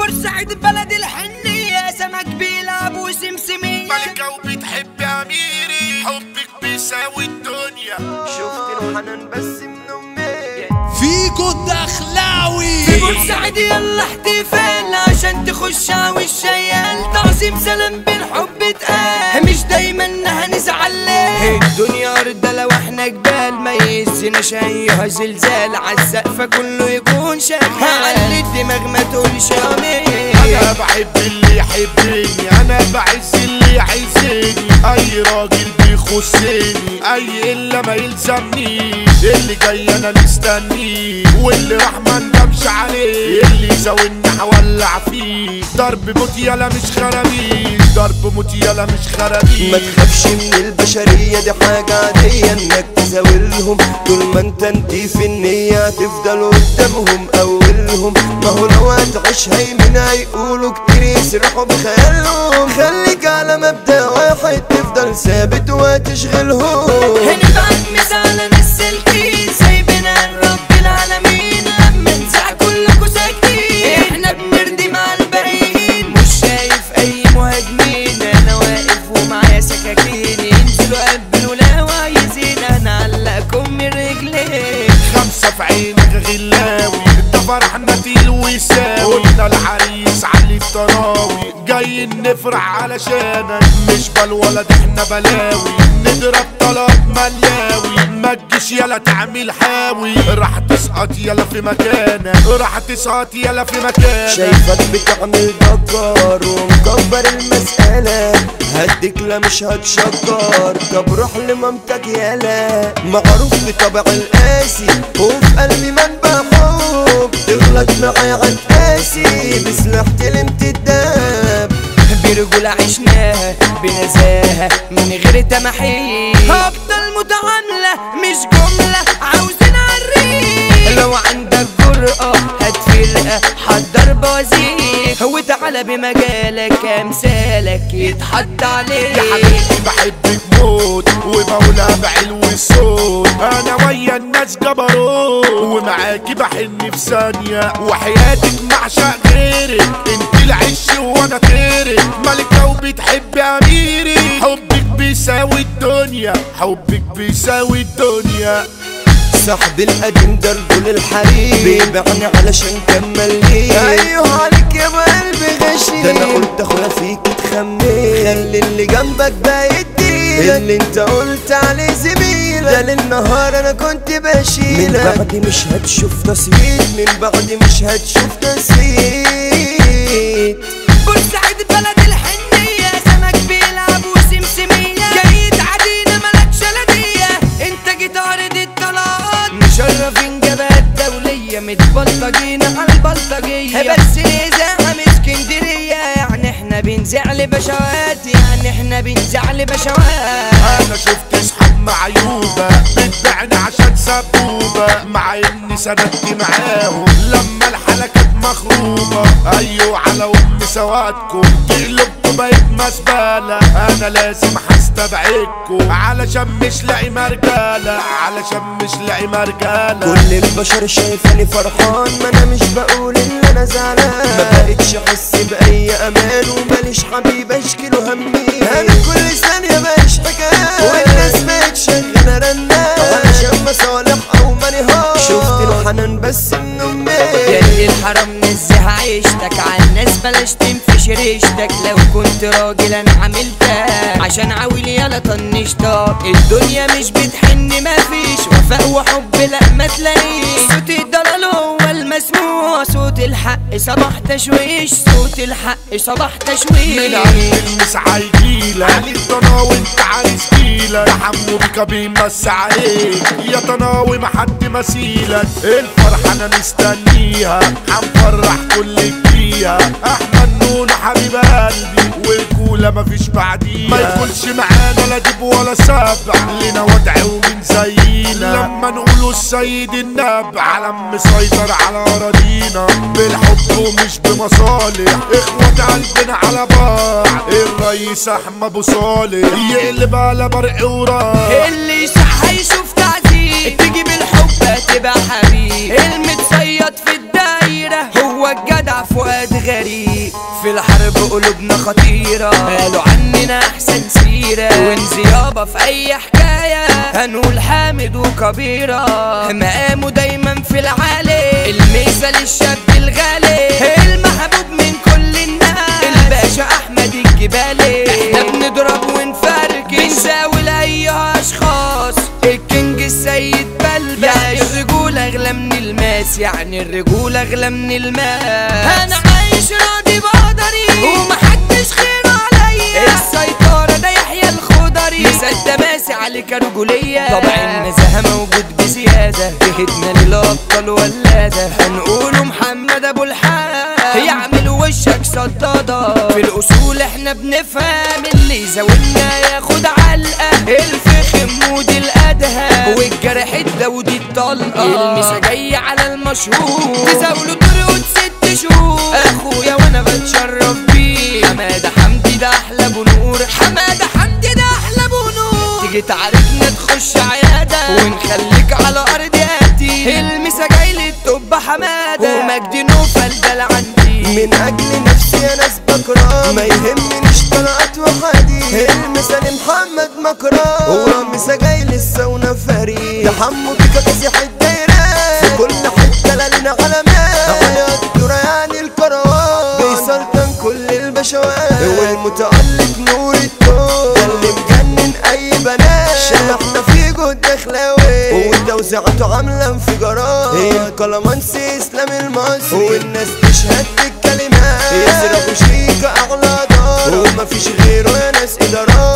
بورسعيد بلد الحنية سمك بيلعب وسمسمية ملكة وبتحب أميري حبك بيساوي الدنيا شفت الحنان بس من امي فيكو الدخلاوي في بورسعيد يلا احتفال عشان تخش وش عيال تعظيم سلام بالحب اتقال مش دايما هنزعل ليه الدنيا ارض لو احنا جبال ما يهزناش ايها زلزال عالسقف كله يكون شغال علي الدماغ ما تقولش امين أنا بحب اللي يحبني أنا بعز اللي يعزني أي راجل بيخصني أي إلا ما يلزمنيش اللي جاي أنا مستنيه واللي راح ما ندمش عليه اللي يزاولني هولع فيه ضرب موت يلا مش خرابيش ضرب موت يلا مش ما خرابيش تخافش من البشرية دي حاجة عادية انك تزاولهم طول ما انت نضيف النية تفضل قدامهم اولهم ما هو لو هتعيش هيمن هيقولوا كتير يسرحوا بخيالهم خليك على مبدأ واحد تفضل ثابت وتشغلهم هنبعت مثال السلكين سايبنا رب العالمين لما نزع كلكوا ساكتين احنا بنردي مع الباقيين مش شايف اي مهاجمين انا واقف ومعايا سكاكين ينزلوا قبلوا لو عايزين انا علقكم من رجلين خمسة في عينك غلاوي ده فرحنا تيل ويساوي قلنا العريس علي التراوي جايين نفرح علشانك مش بالولد احنا بلاوي نضرب طلب ملياوي ما تجيش يلا تعمل حاوي راح تسقط يلا في مكانك راح تسقط يلا في مكانك شايفك بتعمل دكار ومكبر المسألة هديك لا مش هتشكر طب روح لمامتك يالا معروف بطبع القاسي وفي قلبي منبع حب تغلط معايا عالقاسي بسلاح تلمت الداب برجولة عشناها بنزاهة من غير تمحيص أفضل متعاملة مش جملة عاوزين عريق لو عندك جرأة هات فرقة حضر بوازيك وتعالى بمجالك امثالك يتحط عليك يا حبيبتي بحبك موت وبقولها بعلو الصوت انا ويا الناس جبروت ومعاكي بحن في ثانية وحياتك معشق غيرك انت العش وانا طيرك ملكة وبتحب اميري حبك بيساوي الدنيا حبك بيساوي الدنيا صاحبي القديم ده رجل الحريم بيبيعني علشان كمل ليه ايوه عليك يا قلبي غشيم ده انا قلت اخويا فيك تخمن خلي اللي جنبك بقى يديلك اللي انت قلت عليه زميلك ده للنهار انا كنت بشيلك من بعد مش هتشوف تصويت من بعد مش هتشوف تصويت بورسعيد بلد الحنية سمك بيلعب وسمسمية جاي تعدينا ملكش لدية انت جيت ارض الطلاقات مشرفين جبهة دولية متبلطجين على البلطجية بس اذاعة من اسكندرية يعني احنا بنزعل بشوات يعني احنا بنزعل بشوات انا شفت اصحاب معيوبة بتبعني عشان سبوبة مع اني سندت معاهم لما الحالة كانت مخروبة ايوه على ام سوادكم تقلبكم بقيت مسبالة انا لازم هستبعدكم علشان مش لاقي مرجالة علشان مش لاقي مرجالة كل البشر شايفاني فرحان ما انا مش بقول ان انا زعلان ما بقتش احس باي امان وماليش حبيب اشكي له همي انا كل ثانيه بعيش حكايه والناس بقت شغاله رنات علشان مصالح او منهار شفت الحنان بس من امي يا الحرام نزه عيشتك عالناس بلاش تنفش ريشتك لو كنت راجل انا عملتك عشان عاول يلا طنشتك الدنيا مش بتحن مفيش وفاء وحب لا ما تلاقيش صوت الضلال هو المسموع صوت الحق صباح تشويش صوت الحق صباح تشويش من عند المسعى يجيلك علي الطناوي انت عايز جيلك يا حمو بيكا بيمس عليك يا طناوي محد مثيلك الفرحة انا مستنيها هنفرح كل فيها احمد نون حبيب قلبي والكولة مفيش بعديها ما يكونش معانا لا دب ولا سبع لنا وضع ومن زينا لما نقولوا السيد النبع علم مسيطر على اراضينا بالحب ومش بمصالح اخوات قلبنا على بعض الرئيس احمد ابو صالح يقلب على برق وراح اللي يصح يشوف تعذيب تيجي بالحب تبقى حبيب المتصيد في الدايرة هو الجدع فؤاد غريب قلوبنا خطيرة قالوا عننا احسن سيرة وانزيابة في اي حكاية هنقول حامد وكبيرة مقامه دايما في العالي الميزة للشاب الغالي المحبوب من كل الناس الباشا احمد الجبالي احنا بنضرب ونفركش بنساوي لاي اشخاص الكينج السيد بلبش يعني الرجولة اغلى من الماس يعني الرجولة اغلى من الماس انا عايش راضي بقدري ومحدش خير عليا السيطرة ده يحيى الخضري مسد ماسي عليك رجولية طبع النزاهة موجود بزيادة جهدنا للأبطال ولادة هنقوله محمد أبو الحق يعمل وشك صدادة في الأصول احنا بنفهم اللي يزاولنا ياخد علقة الفخم مود الأدهى والجرح الدودي الطلقة المسا جاي على المشهور تزاوله طرقه ست شهور أخويا وأنا بتشرف بيه حمادة حمدي ده أحلى بنور حمادة حمدي ده أحلى بنور تيجي تعاركنا تخش عيادة ونخليك على أرض ياتي المسا جاي للطب حمادة ومجدي نوفل ده عندي من اجل نفسي انا بكره ما يهمنيش طلعت وحدي المثال محمد مكرم هو مسا جاي لسه ونفري تحمو بك تسيح الدايرة في كل حتة لنا علامات حياة الدورة يعني الكروان بيسلطن كل البشوات والمتألق نور التوب ده اللي مجنن اي بنات شلحنا في جهد دخلاوي وتوزيعته عاملة انفجارات الكلامانسي اسلام المصري والناس تشهد بالكلمات يزرعوا شيك اغلى دار ومفيش غيره يا ناس ادارات